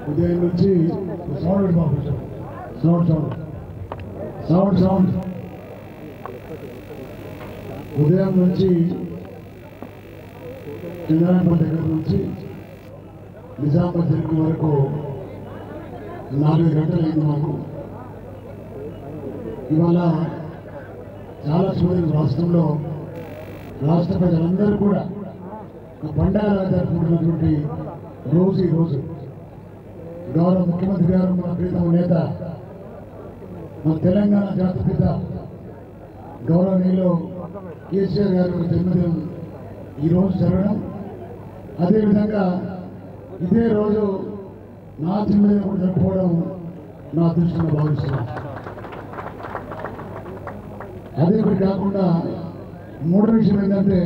ఉదయం నుంచి సౌండ్ బాబు సౌండ్ సౌండ్ సౌండ్ సౌండ్ ఉదయం నుంచి చంద్రాయపల్లి దగ్గర నుంచి నిజామాబాద్ జరిగిన వరకు నాలుగు గంటలైంది మాకు ఇవాళ చాలా చూడండి రాష్ట్రంలో రాష్ట్ర ప్రజలందరూ కూడా ఒక పండగ జరుపుకుంటున్నటువంటి రోజు ఈ రోజు గౌరవ ముఖ్యమంత్రి గారు మన ప్రీతమ నేత మన తెలంగాణ జాతిపిత గౌరవనీయులు కేసీఆర్ గారి యొక్క జన్మదినం ఈ రోజు జరగడం అదేవిధంగా ఇదే రోజు నా జన్మదినం కూడా జరుపుకోవడం నా అదృష్టంగా భావిస్తున్నాను అదే ఒకటి కాకుండా మూడో విషయం ఏంటంటే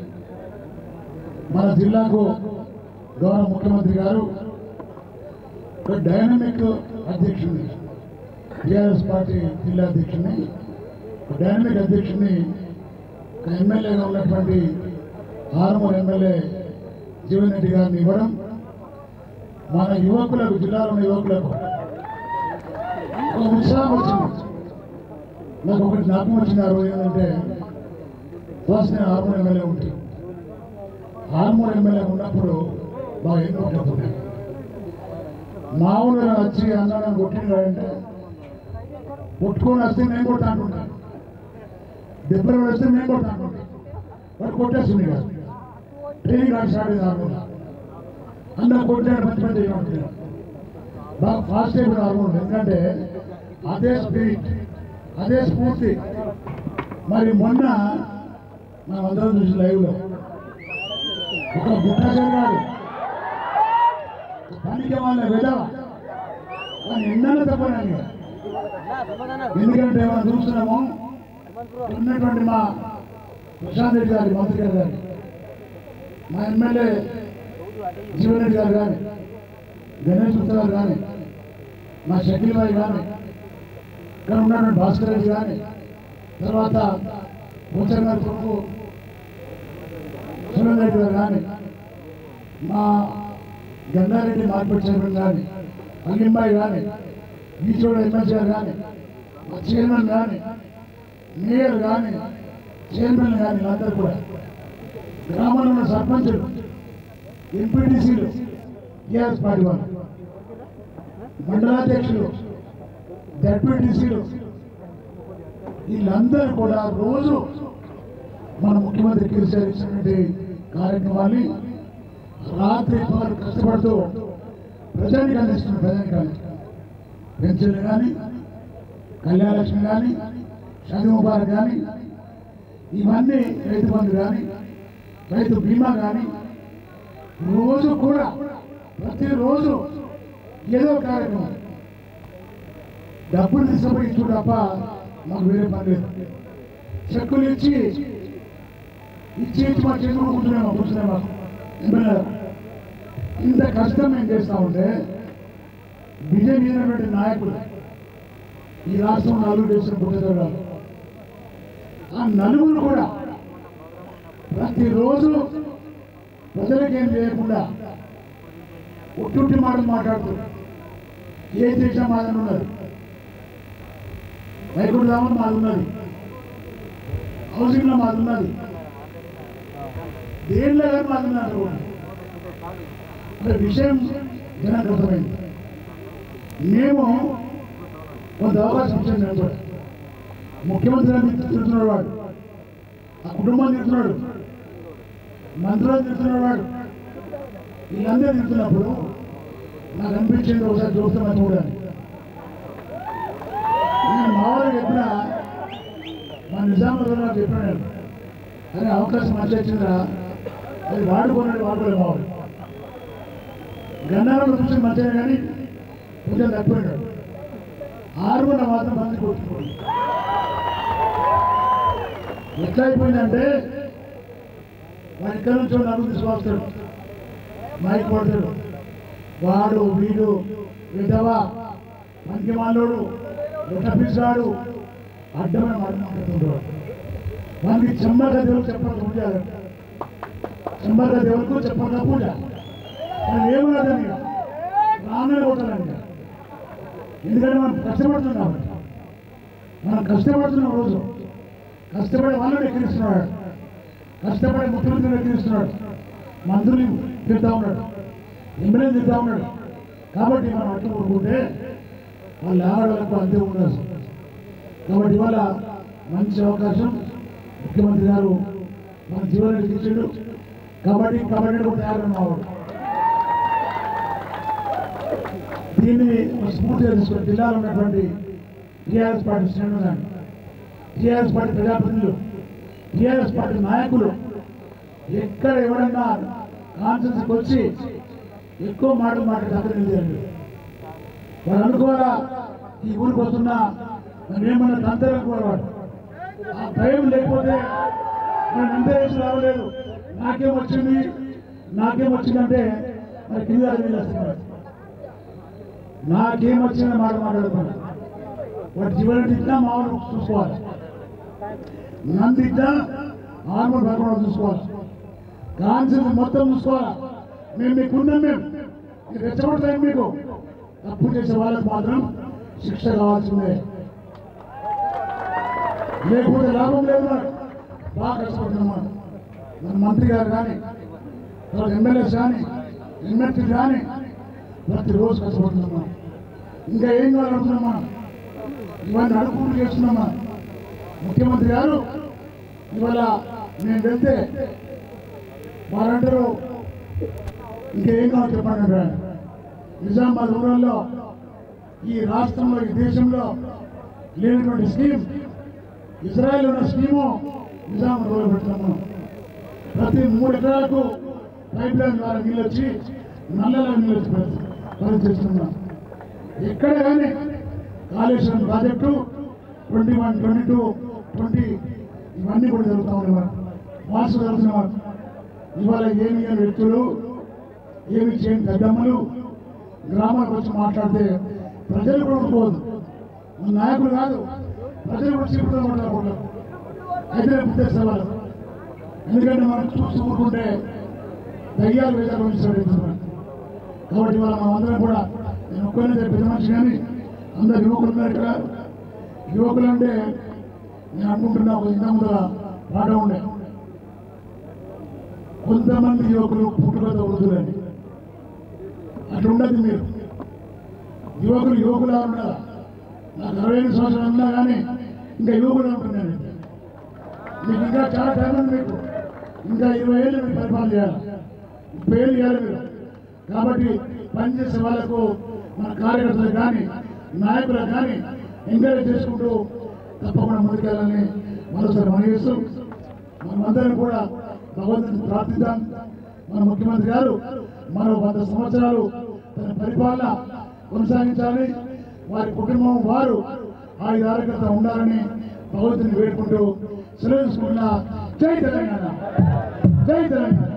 మన జిల్లాకు గౌరవ ముఖ్యమంత్రి గారు ఒక డైనమిక్ అధ్యక్షుడిని టీఆర్ఎస్ పార్టీ జిల్లా అధ్యక్షుడిని ఒక డైనమిక్ అధ్యక్షుడిని ఒక ఎమ్మెల్యేగా ఉన్నటువంటి ఆరుమూరు ఎమ్మెల్యే జీవన్ రెడ్డి గారిని ఇవ్వడం మన యువకులకు జిల్లాలో ఉన్న యువకులకు ఒక ఉత్సాహం వచ్చింది నాకు ఒకటి జ్ఞాపకం వచ్చింది ఆ రోజు ఏంటంటే ఫస్ట్ నేను ఆర్మూర్ ఎమ్మెల్యే ఉంటే ఆర్మూర్ ఎమ్మెల్యే ఉన్నప్పుడు బాగా ఎన్నో చెప్తున్నాయి మా ఊళ్ళో వచ్చి అన్న నన్ను కొట్టినాడంటే కొట్టుకొని వస్తే నేను కొట్టా అంటుంటాను దెబ్బలు వస్తే నేను కొట్టా అంటుంటాను వాడు కొట్టేస్తుంది కాదు ట్రైనింగ్ కాదు స్టార్ట్ అయింది ఆర్మూర్ అన్న కొట్టాడు మంచి పని చేయమంటున్నాడు బాగా ఫాస్ట్ అయిపోయింది ఆర్మూర్ ఎందుకంటే అదే స్పిరిట్ అదే స్ఫూర్తి మరి మొన్న మనం అందరం చూసి లైవ్లో ఒక గుట్టచర్ గారు పనికి వాళ్ళ విధవ వాళ్ళు ఎన్నైనా తప్పనండి ఎందుకంటే మనం చూస్తున్నాము ఉన్నటువంటి మా ప్రశాంత్ రెడ్డి గారి మంత్రి గారు గారి మా ఎమ్మెల్యే జీవన్ రెడ్డి గారు కానీ గణేష్ గుప్తా గారు కానీ మా షకీల్ భాయ్ కానీ ఇక్కడ ఉన్నటువంటి భాస్కర్ రెడ్డి కానీ తర్వాత భూచర్ గారి కొడుకు సురేంద్ర రెడ్డి గారు కానీ మా గంగారెడ్డి మార్కెట్ చైర్మన్ కానీ అల్లింబాయి కానీ బీచోడ ఎమ్మెల్సీ గారు కానీ మా చైర్మన్ కానీ మేయర్ కానీ చైర్మన్ కానీ వీళ్ళందరూ కూడా గ్రామంలో ఉన్న సర్పంచులు ఎంపీటీసీలు టీఆర్ఎస్ పార్టీ వాళ్ళు మండలాధ్యక్షులు డెప్యూటీసీలు వీళ్ళందరూ కూడా రోజు మన ముఖ్యమంత్రి కేసీఆర్ ఇచ్చినటువంటి కార్యక్రమాన్ని రాత్రి పగలు కష్టపడుతూ ప్రజానికి అందిస్తున్న ప్రజానికి అందిస్తున్నారు పెన్షన్లు కానీ కళ్యాణలక్ష్మి కానీ షాది ముబారక్ కానీ ఇవన్నీ రైతు బంధు కానీ రైతు బీమా కానీ రోజు కూడా ప్రతిరోజు ఏదో ఒక కార్యక్రమం డబ్బులు తీసుకుపోయి ఇచ్చు తప్ప మాకు వేరే పని లేదు చెక్కులు ఇచ్చి ఇచ్చి ఇచ్చి మా చెక్కులు కూర్చున్నాము కూర్చున్నాము ఎమ్మెల్యే ఇంత కష్టం మేము చేస్తా ఉంటే బీజేపీ అయినటువంటి నాయకులు ఈ రాష్ట్రం నలుగురు చేసిన పుట్టిన ఆ నలుగురు కూడా ప్రతిరోజు ప్రజలకేం చేయకుండా ఉట్టుట్టి మాటలు మాట్లాడుతూ ఏ చేసినా మాదని ఉన్నారు వైకుంఠ ధామం మాది ఉన్నది హౌసింగ్లో మాది ఉన్నది దేనిలో కానీ మాది ఉన్నది కూడా అంటే విషయం జనానికి అర్థమైంది మేము కొంత అవకాశం ఇచ్చాను నేను కూడా ముఖ్యమంత్రి అని తిరుగుతున్నాడు వాడు ఆ కుటుంబాన్ని తిరుగుతున్నాడు మంత్రులను తిరుగుతున్నాడు వాడు వీళ్ళందరూ తిరుగుతున్నప్పుడు నాకు అనిపించింది ఒకసారి చూస్తే మంచి కూడా నేను మా వాళ్ళకి చెప్పినా మా నిజామాబాద్ నాకు చెప్పాను నేను. అరే అవకాశం మంచి వచ్చిందిరా అది వాడుకోనండి వాడుకోలేదు మా వాడు గన్నారంలో చూసి మంచిగా కానీ కొంచెం తప్పిపోయినాడు ఆరుగున మాత్రం మంది కొట్టుకోండి ఎట్లా అయిపోయిందంటే వాడి ఇక్కడ నుంచి నలుగురు తీసుకొస్తాడు మైక్ కొడతాడు వాడు వీడు విధవ మంచి మాలోడు పిలిచాడు అడ్డమైన మాట మాట్లాడుతుంటాడు వానికి చెమ్మక దేవుడు చెప్పక పూజ చెమ్మక దేవుడికి చెప్పక పూజ నేను ఏమన్నదని నాన్న కొట్టాలండి ఎందుకంటే మనం కష్టపడుతున్నాం కాబట్టి మనం కష్టపడుతున్నాం రోజు కష్టపడే వాళ్ళని ఎక్కిరిస్తున్నాడు కష్టపడే ముఖ్యమంత్రిని ఎక్కిరిస్తున్నాడు మంత్రులు తింటా ఉన్నాడు ఎమ్మెల్యే తింటా ఉన్నాడు కాబట్టి మనం అట్లా ఊరుకుంటే వాళ్ళు ఆడవాళ్ళకు అంతే ఉండదు కాబట్టి ఇవాళ మంచి అవకాశం ముఖ్యమంత్రి గారు మన జీవనానికి ఇచ్చిండు కబడ్డీ కబడ్డీ కూడా తయారన్నవాడు దీన్ని ఒక స్ఫూర్తిగా తీసుకొని జిల్లాలో ఉన్నటువంటి టీఆర్ఎస్ పార్టీ శ్రేణులు కానీ టీఆర్ఎస్ పార్టీ ప్రజాప్రతినిధులు టీఆర్ఎస్ పార్టీ నాయకులు ఎక్కడ ఎవడన్నా కాన్ఫరెన్స్కి వచ్చి ఎక్కువ మాటలు మాట్లాడి అక్కడ నిలిచారు వాడు అనుకోవాలా ఈ ఊరికి వస్తున్నా మనం ఏమన్నా తంతరం అనుకోవాడు ఆ భయం లేకపోతే మనం ఎంత వేసి రావలేదు నాకేం వచ్చింది నాకేం వచ్చిందంటే మరి కింద వీళ్ళు వస్తున్నారు నాకేం వచ్చిందని మాట మాట్లాడుకోవాలి వాటి జీవనం ఇచ్చినా మామూలు చూసుకోవాలి నన్ను ఇచ్చినా ఆర్మూర్ భగవాన్ చూసుకోవాలి కాన్సెన్స్ మొత్తం చూసుకోవాలి మేము మీకున్నాం మేము మీరు రెచ్చగొడతాం మీకు తప్పు చేసే వాళ్ళకి మాత్రం శిక్ష కావాల్సిందే లేకపోతే లాభం లేదు నాకు బాగా కష్టపడుతున్నాం మన మంత్రి గారు కానీ తర్వాత ఎమ్మెల్యేస్ కానీ ఎమ్మెల్సీ కానీ ప్రతిరోజు కష్టపడుతున్నామా ఇంకా ఏం కావాలనుకున్నామా ఇవన్నీ అడుగులు చేస్తున్నామా ముఖ్యమంత్రి గారు ఇవాళ నేను వెళ్తే వారందరూ ఇంకేం కావాలి చెప్పండి అంటారు. నిజామాబాద్ రూరల్లో ఈ రాష్ట్రంలో ఈ దేశంలో లేనటువంటి స్కీమ్ ఇజ్రాయెల్ ఉన్న స్కీము నిజామాబాద్ రూరల్ పెడుతున్నాము ప్రతి మూడు ఎకరాలకు పైప్ లైన్ ద్వారా నీళ్ళు వచ్చి నల్లల నీళ్ళు వచ్చి పరి- పరిచయిస్తున్నాం ఎక్కడ కానీ Kaleshwaram project twenty one twenty two twenty ఇవన్నీ కూడా జరుగుతూ ఉండేవారు మార్క్స్ జరుగుతున్నవారు ఇవాళ ఏమి లేని వ్యక్తులు ఏమి చేయని పెద్దమ్మలు గ్రామాలకు వచ్చి మాట్లాడితే ప్రజలు కూడా ఊరుకోవద్దు మన నాయకులు కాదు ప్రజలు కూడా చీపుతో మాట్లాడకూడదు అయితే రేపు ఉద్దేశం వాళ్ళు ఎందుకంటే మనం చూసి ఊరుకుంటే దయ్యాలు వేదాలు ఉంచాడు కాబట్టి ఇవాళ మనం అందరం కూడా నేను ఒక్కనే పెద్ద మనిషి కానీ అందరు యువకులు ఉన్నారు ఇక్కడ యువకులు అంటే నేను అనుకుంటున్నా ఒక ఇంత ముందర పాట ఉండే కొంతమంది యువకులు పుట్టుకతో వృద్ధులని అట్లా ఉండదు మీరు యువకులు యువకులా ఉండాలా నాకు అరవై ఐదు సంవత్సరాలు ఉన్నా కానీ ఇంకా యువకులు ఉంటున్నాను మీకు ఇంకా చాలా టైం ఉంది మీకు ఇంకా ఇరవై ఏళ్ళు మీరు పరిపాలన చేయాలి ముప్పై ఏళ్ళు చేయాలి మీరు కాబట్టి పనిచేసే వాళ్ళకు మన కార్యకర్తలు కానీ నాయకులకు కానీ ఎంకరేజ్ చేసుకుంటూ తప్పకుండా ముందుకెళ్ళాలని మరోసారి మనం చేస్తూ మనమందరం కూడా భగవంతుని ప్రార్థిద్దాం మన ముఖ్యమంత్రి గారు మరో వంద సంవత్సరాలు తన పరిపాలన కొనసాగించాలి వారి కుటుంబం వారు ఆయుధ ఆరోగ్యత ఉండాలని భగవంతుని వేడుకుంటూ సెలవు తీసుకుంటున్నా జై తెలంగాణ జై తెలంగాణ